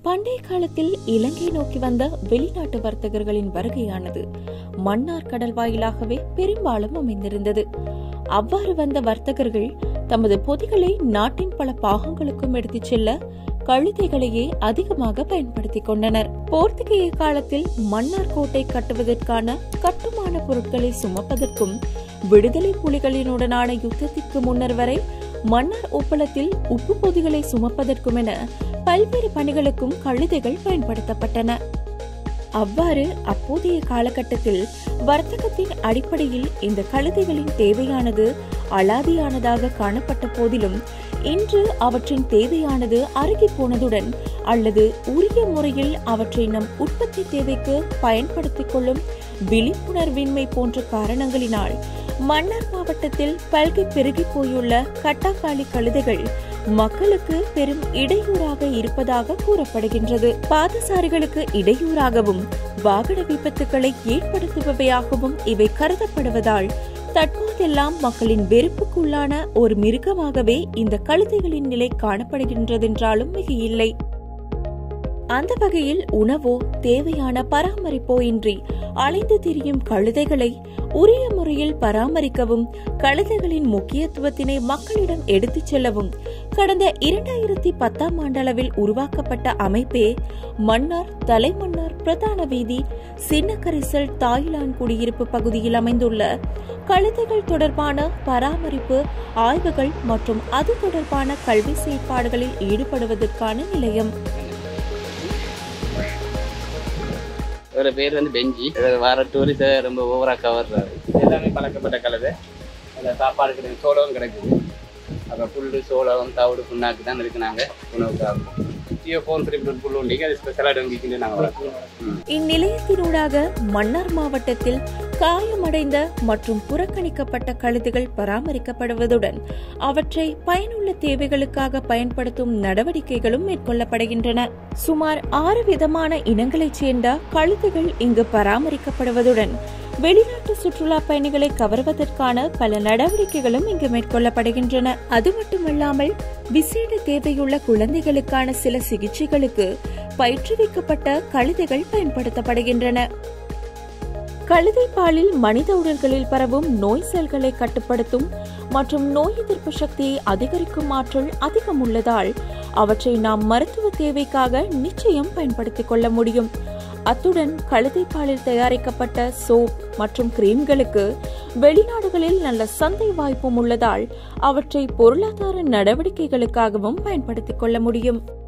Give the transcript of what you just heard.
பண்டைய காலத்தில் இலங்கை நோக்கி வந்த வெளிநாட்டு வர்த்தகர்களின் வருகையானது மன்னார் கடல் வாயிலாகவே பெரும்பாலும் அமைந்திருந்தது அவ்வாறு வந்த வர்த்தகர்கள் தமது பொதிகளை நாட்டின் பல பாகங்களுக்கும் எடுத்துச் செல்ல கழுதைகளையே அதிகமாக பயன்படுத்திக் கொண்டனர் போர்த்துகேய காலத்தில் மன்னார் கோட்டை கட்டுவதற்கான கட்டுமான பொருட்களை சுமப்பதற்கும் விடுதலை புலிகளினுடனான யுத்தத்திற்கு முன்னர் வரை மன்னார் உப்பளத்தில் உப்பு பொதிகளை சுமப்பதற்கும் என பல்வேறு பணிகளுக்கும் கழுதைகள் பயன்படுத்தப்பட்டன அவ்வாறு அப்போதைய காலகட்டத்தில் வர்த்தகத்தின் அடிப்படையில் இந்த கழுதைகளின் தேவையானது அலாதியானதாக காணப்பட்ட போதிலும் இன்று அவற்றின் தேவையானது அருகி போனதுடன் அல்லது உரிய முறையில் அவற்றை நம் உற்பத்தி தேவைக்கு பயன்படுத்திக் கொள்ளும் விழிப்புணர்வின்மை போன்ற காரணங்களினால் மன்னார் மாவட்டத்தில் பல்கி பெருகி போயுள்ள கட்டாக்காளி கழுதைகள் மக்களுக்கு பெரும் இடையூறாக இருப்பதாக கூறப்படுகின்றது பாதசாரிகளுக்கு இடையூறாகவும் வாகன விபத்துக்களை ஏற்படுத்துபவையாகவும் இவை கருதப்படுவதால் தற்போதெல்லாம் மக்களின் வெறுப்புக்குள்ளான ஒரு மிருகமாகவே இந்த கழுதைகளின் நிலை காணப்படுகின்றதென்றாலும் மிகையில்லை அந்த வகையில் உணவோ தேவையான பராமரிப்போ இன்றி அலைந்து திரியும் கழுதைகளை உரிய முறையில் பராமரிக்கவும் கழுதைகளின் முக்கியத்துவத்தினை மக்களிடம் எடுத்துச் செல்லவும் கடந்த இரண்டாயிரத்தி பத்தாம் ஆண்டளவில் உருவாக்கப்பட்ட அமைப்பே மன்னார் தலைமன்னார் பிரதான வீதி சின்னக்கரிசல் தாய்லாந்து குடியிருப்பு பகுதியில் அமைந்துள்ள கழுதைகள் தொடர்பான பராமரிப்பு ஆய்வுகள் மற்றும் அது தொடர்பான கல்வி செயற்பாடுகளில் ஈடுபடுவதற்கான நிலையம் இவர பேர் வந்து பெஞ்சி இவர் வர டூரிஸ்ட ரொம்ப ஓவரா கவர்றாரு எல்லாமே பழக்கப்பட்ட கலவை அதில் சாப்பாடு கிடையாது சோளம் கிடைக்குது அப்புறம் புல்லு சோளம் தவிடு புண்ணாக்கு தான் இருக்கு நாங்கள் உணவுக்காக ஜியோ ஃபோன் த்ரீ புல் உண்டிங்க அது ஸ்பெஷலாக டொங்கிக்கிட்டு நாங்கள் வளர்க்குறோம் இந்நிலையத்தினூடாக மன்னார் மாவட்டத்தில் காயமடைந்த மற்றும் புறக்கணிக்கப்பட்ட கழுதுகள் பராமரிக்கப்படுவதுடன் அவற்றை பயனுள்ள தேவைகளுக்காக பயன்படுத்தும் நடவடிக்கைகளும் மேற்கொள்ளப்படுகின்றன சுமார் ஆறு விதமான இனங்களைச் சேர்ந்த கழுதுகள் இங்கு பராமரிக்கப்படுவதுடன் வெளிநாட்டு சுற்றுலா பயணிகளை கவர்வதற்கான பல நடவடிக்கைகளும் இங்கு மேற்கொள்ளப்படுகின்றன அது மட்டுமல்லாமல் விசேட தேவையுள்ள குழந்தைகளுக்கான சில சிகிச்சைகளுக்கு பயிற்றுவிக்கப்பட்ட கழுதைகள் பயன்படுத்தப்படுகின்றன கழுதை பாலில் மனித உடல்களில் பரவும் நோய் செல்களை கட்டுப்படுத்தும் மற்றும் நோய் எதிர்ப்பு சக்தியை அதிகரிக்கும் ஆற்றல் அதிகம் உள்ளதால் அவற்றை நாம் மருத்துவ தேவைக்காக நிச்சயம் பயன்படுத்திக் கொள்ள முடியும் அத்துடன் கழுதை பாலில் தயாரிக்கப்பட்ட சோப் மற்றும் கிரீம்களுக்கு வெளிநாடுகளில் நல்ல சந்தை வாய்ப்பும் உள்ளதால் அவற்றை பொருளாதார நடவடிக்கைகளுக்காகவும் பயன்படுத்திக் கொள்ள முடியும்